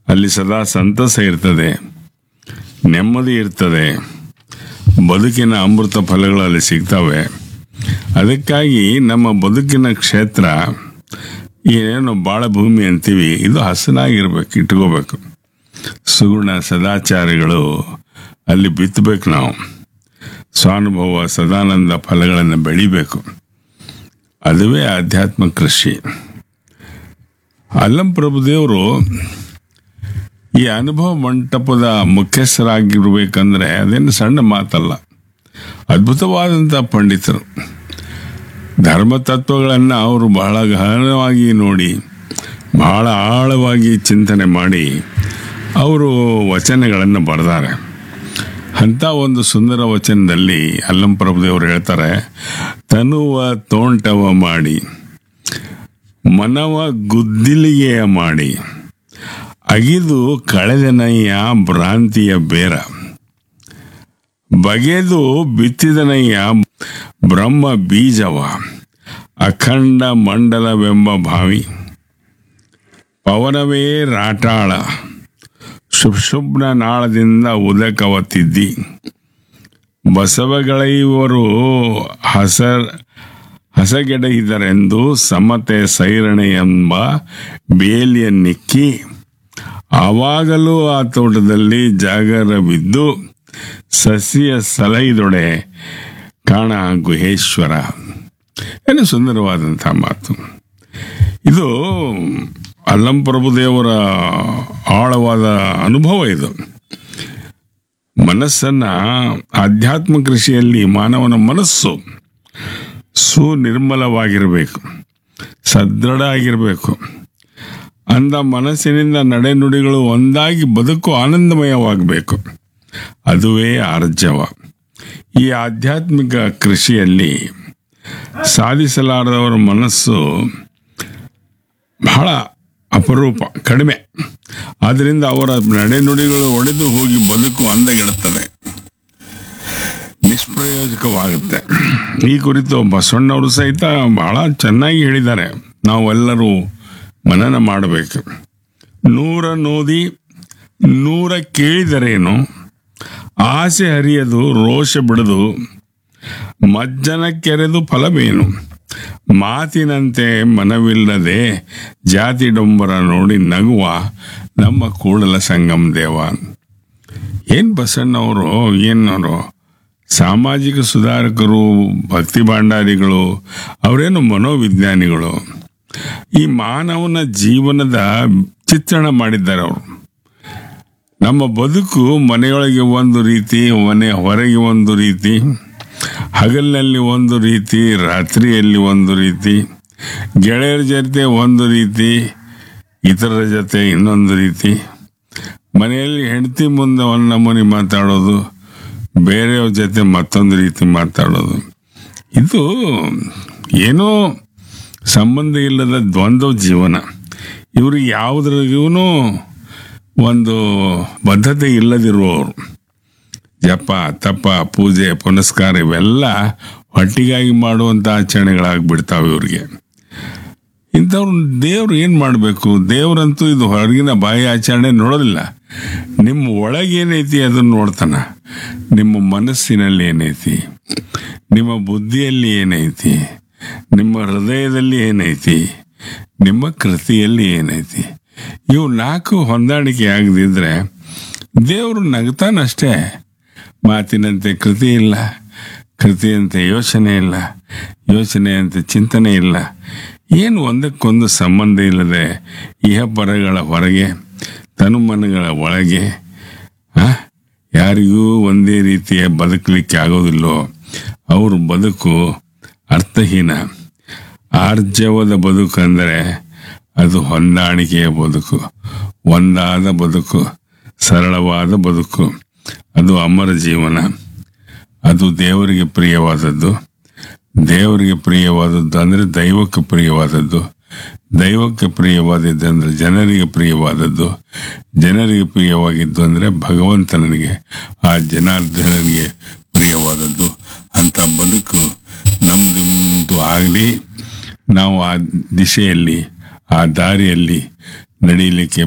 ಅಲ್ಲಿ ಸದಾ ಸಂತಸ ಇರ್ತದೆ ನೆಮ್ಮದಿ ಇರ್ತದೆ ಬದುಕಿನ ಅಮೃತ ಫಲಗಳು ಅಲ್ಲಿ ಸಿಗ್ತವೆ ಅದಕ್ಕಾಗಿ ನಮ್ಮ ಬದುಕಿನ ಕ್ಷೇತ್ರ ಏನೇನು ಬಾಳ ಭೂಮಿ ಅಂತೀವಿ ಇದು ಹಸನಾಗಿರ್ಬೇಕು ಇಟ್ಕೋಬೇಕು ಸುಗುಣ ಸದಾಚಾರಗಳು ಅಲ್ಲಿ ಬಿತ್ತಬೇಕು ನಾವು ಸ್ವಾನುಭವ ಸದಾನಂದ ಫಲಗಳನ್ನು ಬೆಳಿಬೇಕು ಅದುವೇ ಆಧ್ಯಾತ್ಮ ಕೃಷಿ ಅಲ್ಲಂ ಪ್ರಭುದೇವರು ಈ ಅನುಭವ ಮಂಟಪದ ಮುಖ್ಯಸ್ಥರಾಗಿರ್ಬೇಕಂದ್ರೆ ಅದೇನು ಸಣ್ಣ ಮಾತಲ್ಲ ಅದ್ಭುತವಾದಂಥ ಪಂಡಿತರು ಧರ್ಮ ತತ್ವಗಳನ್ನು ಅವರು ಬಹಳ ಗಹನವಾಗಿ ನೋಡಿ ಬಹಳ ಆಳವಾಗಿ ಚಿಂತನೆ ಮಾಡಿ ಅವರು ವಚನಗಳನ್ನು ಬರೆದಾರೆ ಅಂಥ ಒಂದು ಸುಂದರ ವಚನದಲ್ಲಿ ಅಲ್ಲಂ ಪ್ರಭುದೇವರು ಹೇಳ್ತಾರೆ ತನುವ ತೋಂಟವ ಮಾಡಿ ಮನವ ಗುದ್ದಿಲಿಗೆಯ ಮಾಡಿ ಅಗಿದು ಕಳೆದನಯ್ಯ ಭ್ರಾಂತಿಯ ಬೇರ ಬಗೆದು ಬಿತ್ತಿದನಯ್ಯ ಬ್ರಹ್ಮ ಬೀಜವ ಅಖಂಡ ಮಂಡಲವೆಂಬ ಭಾವಿ ಪವನವೇ ರಾಟಾಳ ಶುಭ್ನ ನಾಳದಿಂದ ಉದಕವ ತಿದ್ದಿ ಬಸವಗಳೈವರು ಹಸ ಹಸಗೆಡೆಯಿದರೆಂದು ಸಮತೆ ಸೈರಣೆ ಎಂಬ ಬೇಲಿಯನ್ನಿಕ್ಕಿ ಆವಾಗಲೂ ಆ ತೋಟದಲ್ಲಿ ಜಾಗರವಿದ್ದು ಸಸ್ಯ ಸಲೈದೊಡೆ ಕಾಣ ಗುಹೇಶ್ವರ ಏನು ಸುಂದರವಾದಂಥ ಮಾತು ಇದು ಅಲ್ಲಂ ಪ್ರಭುದೇವರ ಆಳವಾದ ಅನುಭವ ಇದು ಮನಸ್ಸನ್ನ ಆಧ್ಯಾತ್ಮ ಕೃಷಿಯಲ್ಲಿ ಮಾನವನ ಮನಸ್ಸು ಸುನಿರ್ಮಲವಾಗಿರಬೇಕು ಸದೃಢ ಆಗಿರಬೇಕು ಅಂದ ಮನಸ್ಸಿನಿಂದ ನಡೆನುಡಿಗಳು ಒಂದಾಗಿ ಬದುಕು ಆನಂದಮಯವಾಗಬೇಕು ಅದುವೇ ಆರ್ಜವ ಈ ಆಧ್ಯಾತ್ಮಿಕ ಕೃಷಿಯಲ್ಲಿ ಸಾಧಿಸಲಾರದವರ ಮನಸ್ಸು ಬಹಳ ಅಪರೂಪ ಕಡಿಮೆ ಆದ್ದರಿಂದ ಅವರ ನಡೆನುಡಿಗಳು ಒಡೆದು ಹೋಗಿ ಬದುಕು ಅಂದಗೆಡುತ್ತದೆ ನಿಷ್ಪ್ರಯೋಜಕವಾಗುತ್ತೆ ಈ ಕುರಿತು ಬಸವಣ್ಣವರು ಸಹಿತ ಬಹಳ ಚೆನ್ನಾಗಿ ಹೇಳಿದ್ದಾರೆ ನಾವೆಲ್ಲರೂ ಮನನ ಮಾಡಬೇಕು ನೂರ ನೋದಿ ನೂರ ಕೇಳಿದರೇನು ಆಸೆ ಹರಿಯದು ರೋಷ ಬಿಡದು ಮಜ್ಜನ ಕೆರೆದು ಫಲವೇನು ಮಾತಿನಂತೆ ಮನವಿಲ್ಲದೆ ಜಾತಿ ಡೊಂಬರ ನೋಡಿ ನಗುವ ನಮ್ಮ ಕೂಡಲ ಸಂಗಮ ದೇವ ಏನ್ ಬಸಣ್ಣವರು ಏನವರು ಸಾಮಾಜಿಕ ಸುಧಾರಕರು ಭಕ್ತಿ ಭಾಂಡಾರಿಗಳು ಅವರೇನು ಮನೋವಿಜ್ಞಾನಿಗಳು ಈ ಮಾನವನ ಜೀವನದ ಚಿತ್ರಣ ಮಾಡಿದ್ದಾರೆ ಅವರು ನಮ್ಮ ಬದುಕು ಮನೆಯೊಳಗೆ ಒಂದು ರೀತಿ ಮನೆ ಹೊರಗೆ ಒಂದು ರೀತಿ ಹಗಲಿನಲ್ಲಿ ಒಂದು ರೀತಿ ರಾತ್ರಿಯಲ್ಲಿ ಒಂದು ರೀತಿ ಗೆಳೆಯರ ಜೊತೆ ಒಂದು ರೀತಿ ಇತರರ ಜೊತೆ ಇನ್ನೊಂದು ರೀತಿ ಮನೆಯಲ್ಲಿ ಹೆಂಡತಿ ಮುಂದೆ ಒಂದು ನಮೂನಿ ಮಾತಾಡೋದು ಬೇರೆಯವ್ರ ಜೊತೆ ಮತ್ತೊಂದು ರೀತಿ ಮಾತಾಡೋದು ಇದು ಏನೋ ಸಂಬಂಧ ಇಲ್ಲದ ದ್ವಂದ್ವ ಜೀವನ ಇವ್ರಿಗೆ ಯಾವುದ್ರಿಗೂ ಒಂದು ಬದ್ಧತೆ ಇಲ್ಲದಿರುವವರು ಜಪ ತಪ ಪೂಜೆ ಪುನಸ್ಕಾರ ಇವೆಲ್ಲ ಹೊಟ್ಟಿಗಾಗಿ ಮಾಡುವಂಥ ಆಚರಣೆಗಳಾಗ್ಬಿಡ್ತಾವೆ ಇವ್ರಿಗೆ ಇಂಥವ್ರು ದೇವ್ರು ಏನು ಮಾಡಬೇಕು ದೇವ್ರಂತೂ ಇದು ಹೊರಗಿನ ಬಾಯಿ ಆಚರಣೆ ನೋಡೋದಿಲ್ಲ ನಿಮ್ಮ ಒಳಗೇನೈತಿ ಅದನ್ನು ನೋಡ್ತಾನ ನಿಮ್ಮ ಮನಸ್ಸಿನಲ್ಲಿ ಏನೈತಿ ನಿಮ್ಮ ಬುದ್ಧಿಯಲ್ಲಿ ಏನೈತಿ ನಿಮ್ಮ ಹೃದಯದಲ್ಲಿ ಏನೈತಿ ನಿಮ್ಮ ಕೃತಿಯಲ್ಲಿ ಏನೈತಿ ಇವು ನಾಲ್ಕು ಹೊಂದಾಣಿಕೆ ಆಗದಿದ್ರೆ ದೇವರು ನಗ್ತಾನಷ್ಟೇ ಮಾತಿನಂತೆ ಕೃತಿ ಇಲ್ಲ ಕೃತಿಯಂತೆ ಯೋಚನೆ ಇಲ್ಲ ಯೋಚನೆಯಂತೆ ಚಿಂತನೆ ಇಲ್ಲ ಏನು ಒಂದಕ್ಕೊಂದು ಸಂಬಂಧ ಇಲ್ಲದೆ ಇಹಪರಗಳ ಹೊರಗೆ ತನುಮನಗಳ ಒಳಗೆ ಆ, ಯಾರಿಗೂ ಒಂದೇ ರೀತಿಯ ಬದುಕಲಿಕ್ಕೆ ಆಗೋದಿಲ್ಲೋ ಅವ್ರ ಬದುಕು ಅರ್ಥಹೀನ ಆರ್ಜವದ ಬದುಕು ಅಂದರೆ ಅದು ಹೊಂದಾಣಿಕೆಯ ಬದುಕು ಒಂದಾದ ಬದುಕು ಸರಳವಾದ ಬದುಕು ಅದು ಅಮರ ಜೀವನ ಅದು ದೇವರಿಗೆ ಪ್ರಿಯವಾದದ್ದು ದೇವರಿಗೆ ಪ್ರಿಯವಾದದ್ದು ಅಂದರೆ ದೈವಕ್ಕೆ ಪ್ರಿಯವಾದದ್ದು ದೈವಕ್ಕೆ ಪ್ರಿಯವಾದದ್ದು ಅಂದರೆ ಜನರಿಗೆ ಪ್ರಿಯವಾದದ್ದು ಜನರಿಗೆ ಪ್ರಿಯವಾಗಿದ್ದು ಅಂದರೆ ಭಗವಂತನಿಗೆ ಆ ಜನಾರ್ದನನಿಗೆ ಪ್ರಿಯವಾದದ್ದು ಅಂತ ಬದುಕು ನಮ್ಮದು ಆಗಲಿ ನಾವು ಆ ದಿಶೆಯಲ್ಲಿ ಆ ದಾರಿಯಲ್ಲಿ ನಡೀಲಿಕ್ಕೆ